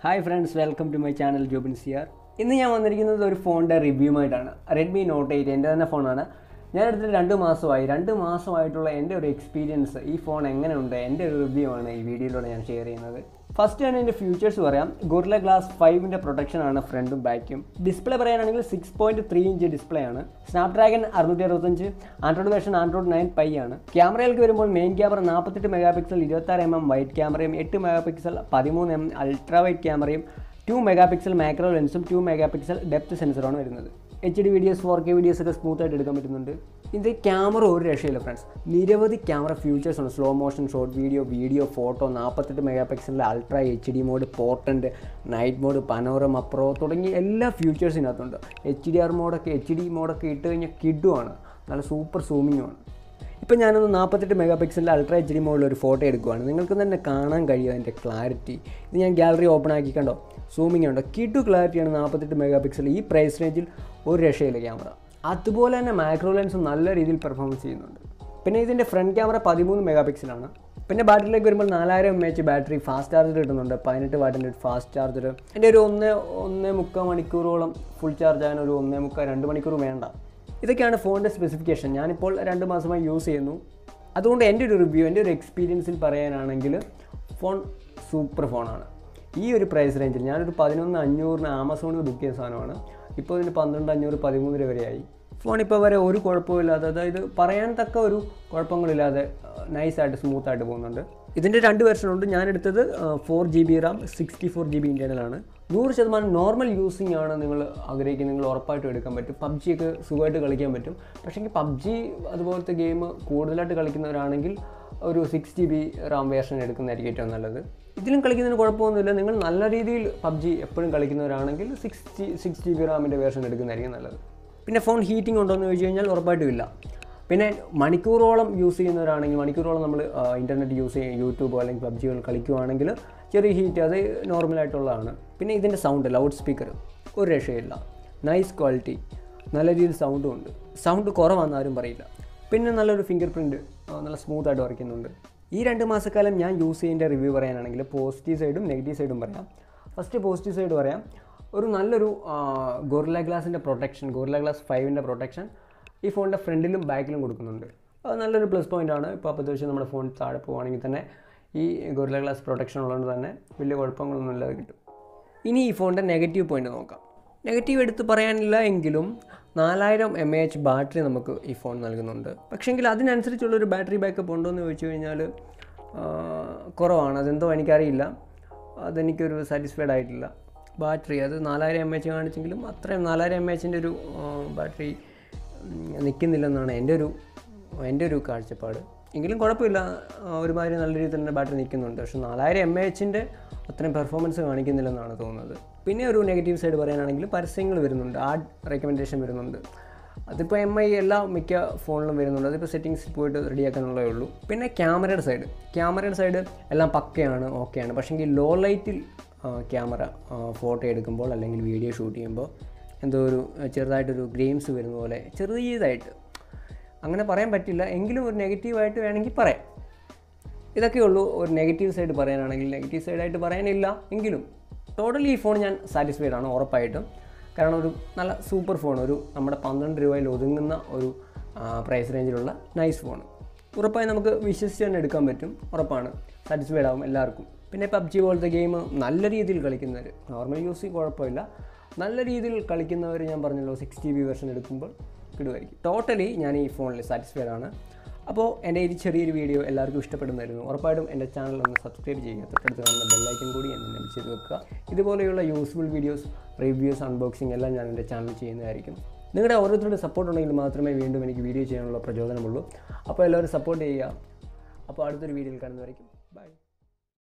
hi friends welcome to my channel Jobin സിയാർ ഇന്ന് ഞാൻ വന്നിരിക്കുന്നത് ഒരു ഫോണിൻ്റെ റിവ്യൂമായിട്ടാണ് റെഡ്മി നോട്ട് എയ്റ്റ് എൻ്റെ തന്നെ ഫോണാണ് ഞാൻ എടുത്തിട്ട് രണ്ട് മാസമായി രണ്ട് മാസമായിട്ടുള്ള എൻ്റെ ഒരു എക്സ്പീരിയൻസ് ഈ ഫോൺ എങ്ങനെയുണ്ട് എൻ്റെ ഒരു റിവ്യൂ ആണ് ഈ വീഡിയോയിലൂടെ ഞാൻ ഷെയർ ചെയ്യുന്നത് ഫസ്റ്റ് ഞാൻ എൻ്റെ ഫ്യൂച്ചേഴ്സ് പറയാം ഗൊറില ഗ്ലാസ് ഫൈവിൻ്റെ പ്രൊട്ടക്ഷൻ ആണ് ഫ്രണ്ടും ബാക്കും ഡിസ്പ്ലേ പറയാനാണെങ്കിൽ six point three inch display ആണ് സ്നാപ്ഡ്രാഗൺ അറുന്നൂറ്റി അറുപത്തഞ്ച് Android version Android nine Pie ആണ് ക്യാമറയിലേക്ക് വരുമ്പോൾ മെയിൻ ക്യാമറ നാൽപ്പത്തെട്ട് മെഗാ പിക്സൽ ഇരുപത്താറ് എം എം വൈറ്റ് ക്യാമറയും എട്ട് മെഗാ പിക്സൽ പതിമൂന്ന് എം അൾട്രാ വൈറ്റ് ക്യാമറയും ടു മെഗാ പിക്സൽ മാക്രോ ലെൻസും ടു മെഗാ പിക്സൽ ഡെപ്ത് സെൻസറാണ് വരുന്നത് H D videos four K videos ഒക്കെ സ്മൂത്ത് ആയിട്ട് എടുക്കാൻ പറ്റുന്നുണ്ട് ഇതിൻ്റെ ക്യാമറ ഒരു രക്ഷയില്ല ഫ്രണ്ട്സ് നിരവധി ക്യാമറ ഫീച്ചേഴ്സ് ഉണ്ട് slow motion short video video photo നാൽപ്പത്തെട്ട് മെഗാ പിക്സലിലെ ultra H D mode portrait night mode panorama pro തുടങ്ങിയ എല്ലാ ഫീച്ചേഴ്സും ഇതിനകത്തുണ്ട് എച്ച് ഡി ആർ മോഡൊക്കെ എച്ച് ഡി മോഡൊക്കെ ഇട്ട് കഴിഞ്ഞാൽ കിഡുമാണ് നല്ല സൂപ്പർ സൂമിങ്ങുമാണ് ഇപ്പം ഞാനൊന്ന് നാൽപ്പത്തെട്ട് മെഗാ പിക്സലിൻ്റെ അൾട്രാ എച്ച് ഡി മോഡിൽ ഒരു ഫോട്ടോ എടുക്കുവാണ് നിങ്ങൾക്ക് തന്നെ കാണാൻ കഴിയും അതിൻ്റെ ക്ലാരിറ്റി ഇത് ഞാൻ ഗാലറി ഓപ്പൺ ആക്കി കണ്ടോ സൂമിങ് ഉണ്ടോ കിട്ടു ക്ലാരിറ്റിയാണ് നാൽപ്പത്തെട്ട് മെഗാ പിക്സൽ ഈ പ്രൈസ് റേഞ്ചിൽ ഒരു രക്ഷയില്ല ക്യാമറ അതുപോലെ തന്നെ മാക്രോ ലെൻസും നല്ല രീതിയിൽ പെർഫോമൻസ് ചെയ്യുന്നുണ്ട് പിന്നെ ഇതിൻ്റെ ഫ്രണ്ട് ക്യാമറ പതിമൂന്ന് മെഗാ പിക്സലാണ് പിന്നെ ബാറ്ററിയിലേക്ക് വരുമ്പോൾ നാലായിരം M H battery fast charger കിട്ടുന്നുണ്ട് പതിനെട്ട് വാട്ടിൻ്റെ ഫാസ്റ്റ് ചാർജർ എൻ്റെ ഒരു ഒന്ന് ഒന്നേ മുക്കാൽ മണിക്കൂറോളം ഫുൾ ചാർജ് ആകാൻ ഒരു ഒന്നേ മുക്കാൽ രണ്ട് മണിക്കൂർ വേണ്ട ഇതൊക്കെയാണ് ഫോണിൻ്റെ സ്പെസിഫിക്കേഷൻ ഞാനിപ്പോൾ രണ്ട് മാസമായി യൂസ് ചെയ്യുന്നു അതുകൊണ്ട് എൻ്റെ ഒരു റിവ്യൂ എൻ്റെ ഒരു എക്സ്പീരിയൻസിൽ പറയാനാണെങ്കിൽ ഫോൺ സൂപ്പർ ഫോണാണ് ഈ ഒരു പ്രൈസ് റേഞ്ചിൽ ഞാനൊരു പതിനൊന്ന് അഞ്ഞൂറിന് ആമസോണിൽ ബുക്ക് ചെയ്ത സാധനമാണ് ഇപ്പോൾ ഇതിന് പന്ത്രണ്ട് അഞ്ഞൂറ് പതിമൂന്ന് രൂപ വരെയായി ഫോൺ ഇപ്പോൾ വരെ ഒരു കുഴപ്പമില്ലാതെ അതായത് പറയാൻ തക്ക ഒരു കുഴപ്പങ്ങളില്ലാതെ നൈസായിട്ട് സ്മൂത്തായിട്ട് പോകുന്നുണ്ട് ഇതിൻ്റെ രണ്ട് വെർഷൻ ഉണ്ട് ഞാൻ എടുത്തത് four G B RAM sixty four G B ഇൻറ്റേർണലാണ് നൂറ് ശതമാനം നോർമൽ യൂസിങ് ആണ് നിങ്ങൾ ആഗ്രഹിക്കുന്നത് നിങ്ങൾ ഉറപ്പായിട്ടും എടുക്കാൻ പറ്റും പബ്ജിയൊക്കെ സുഖമായിട്ട് കളിക്കാൻ പറ്റും പക്ഷേ പബ്ജി അതുപോലത്തെ ഗെയിം കൂടുതലായിട്ട് കളിക്കുന്നവരാണെങ്കിൽ ഒരു six G B RAM version എടുക്കുന്നതായിരിക്കും ഏറ്റവും നല്ലത് ഇതിലും കളിക്കുന്നതിന് കുഴപ്പമൊന്നുമില്ല നിങ്ങൾ നല്ല രീതിയിൽ പബ്ജി എപ്പോഴും കളിക്കുന്നവരാണെങ്കിൽ six G six G B റാമിൻ്റെ വേർഷൻ എടുക്കുന്നതായിരിക്കും നല്ലത് പിന്നെ ഫോൺ ഹീറ്റിംഗ് ഉണ്ടോ എന്ന് ചോദിച്ചു കഴിഞ്ഞാൽ ഉറപ്പായിട്ടും ഇല്ല പിന്നെ മണിക്കൂറോളം യൂസ് ചെയ്യുന്നവരാണെങ്കിൽ മണിക്കൂറോളം നമ്മൾ ഇൻ്റർനെറ്റ് യൂസ് ചെയ്യും യൂട്യൂബോ അല്ലെങ്കിൽ പബ്ജികൾ കളിക്കുവാണെങ്കിൽ ചെറിയ ഹീറ്റ് അത് നോർമലായിട്ടുള്ളതാണ് പിന്നെ ഇതിൻ്റെ സൗണ്ട് ലൗഡ് സ്പീക്കർ ഒരു രക്ഷയില്ല നൈസ് ക്വാളിറ്റി നല്ല രീതിയിൽ സൗണ്ടും ഉണ്ട് സൗണ്ട് കുറവാണെന്ന് ആരും പറയില്ല പിന്നെ നല്ലൊരു ഫിംഗർ പ്രിൻറ്റ് നല്ല സ്മൂത്തായിട്ട് വർക്ക് ചെയ്യുന്നുണ്ട് ഈ രണ്ട് മാസക്കാലം ഞാൻ യൂസ് ചെയ്യേണ്ട റിവ്യൂ പറയാനാണെങ്കിൽ പോസിറ്റീവ് സൈഡും നെഗറ്റീവ് സൈഡും പറയാം ഫസ്റ്റ് പോസിറ്റീവ് സൈഡ് പറയാം ഒരു നല്ലൊരു ഗോറില ഗ്ലാസിൻ്റെ പ്രൊട്ടക്ഷൻ ഗോറില ഗ്ലാസ് ഫൈവിൻ്റെ പ്രൊട്ടക്ഷൻ ഈ ഫോണിൻ്റെ ഫ്രണ്ടിലും ബാക്കിലും കൊടുക്കുന്നുണ്ട് അത് നല്ലൊരു പ്ലസ് പോയിൻ്റ് ആണ് ഇപ്പോൾ അപ്പോൾ ദിവസം നമ്മുടെ ഫോൺ താഴെ പോവുകയാണെങ്കിൽ തന്നെ ഈ ഗോറില ഗ്ലാസ് പ്രൊട്ടക്ഷൻ ഉള്ളതുകൊണ്ട് തന്നെ വലിയ കുഴപ്പങ്ങളൊന്നും ഇല്ലാതെ കിട്ടും ഇനി ഈ ഫോണിൻ്റെ നെഗറ്റീവ് പോയിൻ്റ് നോക്കാം നെഗറ്റീവ് എടുത്ത് പറയാനില്ല എങ്കിലും നാലായിരം എം എ എച്ച് ബാറ്ററി നമുക്ക് ഈ ഫോൺ നൽകുന്നുണ്ട് പക്ഷേങ്കിൽ അതിനനുസരിച്ചുള്ളൊരു ബാറ്ററി ബാക്കപ്പ് ഉണ്ടോ എന്ന് ചോദിച്ചു കഴിഞ്ഞാൽ കുറവാണ് അതെന്തോ എനിക്കറിയില്ല അതെനിക്കൊരു സാറ്റിസ്ഫൈഡ് ആയിട്ടില്ല ബാറ്ററി അത് നാലായിരം എം എച്ച് കാണിച്ചെങ്കിലും അത്രയും നാലായിരം എം എച്ചിൻ്റെ ഒരു ബാറ്ററി നിൽക്കുന്നില്ലെന്നാണ് എൻ്റെ ഒരു എൻ്റെ ഒരു കാഴ്ചപ്പാട് എങ്കിലും കുഴപ്പമില്ല ഒരുമാതിരി നല്ല രീതിയിൽ തന്നെ ബാറ്ററി നിൽക്കുന്നുണ്ട് പക്ഷേ നാലായിരം എം എച്ചിൻ്റെ അത്രയും പെർഫോമൻസ് കാണിക്കുന്നില്ലെന്നാണ് തോന്നുന്നത് പിന്നെ ഒരു നെഗറ്റീവ് സൈഡ് പറയാനാണെങ്കിൽ പരസ്യങ്ങൾ വരുന്നുണ്ട് ആഡ് റെക്കമെൻഡേഷൻ വരുന്നുണ്ട് അതിപ്പോൾ എം ഐ എല്ലാ മിക്ക ഫോണിലും വരുന്നുണ്ട് അതിപ്പോൾ സെറ്റിങ്സിൽ പോയിട്ട് റെഡിയാക്കാനുള്ളതേ ഉള്ളൂ പിന്നെ ക്യാമറയുടെ സൈഡ് ക്യാമറയുടെ സൈഡ് എല്ലാം പക്കയാണ് ഓക്കെയാണ് പക്ഷേങ്കിൽ ലോ ലൈറ്റിൽ ക്യാമറ ഫോട്ടോ എടുക്കുമ്പോൾ അല്ലെങ്കിൽ വീഡിയോ ഷൂട്ട് ചെയ്യുമ്പോൾ എന്തോ ഒരു ചെറുതായിട്ടൊരു ഗ്രെയിംസ് വരുന്ന പോലെ ചെറിയതായിട്ട് അങ്ങനെ പറയാൻ പറ്റില്ല എങ്കിലും ഒരു നെഗറ്റീവായിട്ട് വേണമെങ്കിൽ പറയാം ഇതൊക്കെ ഉള്ളൂ ഒരു നെഗറ്റീവ് സൈഡ് പറയാനാണെങ്കിൽ നെഗറ്റീവ് സൈഡായിട്ട് പറയാനില്ല എങ്കിലും ടോട്ടലി ഈ ഫോൺ ഞാൻ സാറ്റിസ്ഫൈഡ് ആണ് ഉറപ്പായിട്ടും കാരണം ഒരു നല്ല സൂപ്പർ ഫോൺ ഒരു നമ്മുടെ പന്ത്രണ്ട് രൂപയിൽ ഒതുങ്ങുന്ന ഒരു പ്രൈസ് റേഞ്ചിലുള്ള നൈസ് ഫോൺ ഉറപ്പായി നമുക്ക് വിശ്വസിച്ച് തന്നെ എടുക്കാൻ പറ്റും ഉറപ്പാണ് സാറ്റിസ്ഫൈഡ് ആവും എല്ലാവർക്കും പിന്നെ പബ്ജി പോലത്തെ ഗെയിം നല്ല രീതിയിൽ കളിക്കുന്നവർ നോർമൽ യൂസ് കുഴപ്പമില്ല നല്ല രീതിയിൽ കളിക്കുന്നവർ ഞാൻ പറഞ്ഞല്ലോ സിക്സ് ജി ബി വെർഷൻ എടുക്കുമ്പോൾ കിടുമായിരിക്കും ടോട്ടലി ഞാൻ ഈ ഫോണിൽ സാറ്റിസ്ഫൈഡ് ആണ് അപ്പോൾ എൻ്റെ ഈ ചെറിയൊരു വീഡിയോ എല്ലാവർക്കും ഇഷ്ടപ്പെടുന്നതായിരുന്നു ഉറപ്പായിട്ടും എൻ്റെ ചാനൽ ഒന്ന് സബ്സ്ക്രൈബ് ചെയ്യുക തൊട്ടടുത്ത് കാണുന്ന ബെല്ലൈക്കൻ കൂടി എന്നെ ചെയ്ത് വെക്കുക ഇതുപോലെയുള്ള യൂസ്ഫുൾ വീഡിയോസ് റിവ്യൂസ് അൺബോക്സിങ് എല്ലാം ഞാൻ എൻ്റെ ചാനൽ ചെയ്യുന്നതായിരിക്കും നിങ്ങളുടെ ഓരോരുത്തരുടെ സപ്പോർട്ട് ഉണ്ടെങ്കിൽ മാത്രമേ വീണ്ടും എനിക്ക് വീഡിയോ ചെയ്യാനുള്ള പ്രചോദനമുള്ളൂ അപ്പോൾ എല്ലാവരും സപ്പോർട്ട് ചെയ്യുക അപ്പോൾ അടുത്തൊരു വീഡിയോയിൽ കാണുന്നതായിരിക്കും ബൈ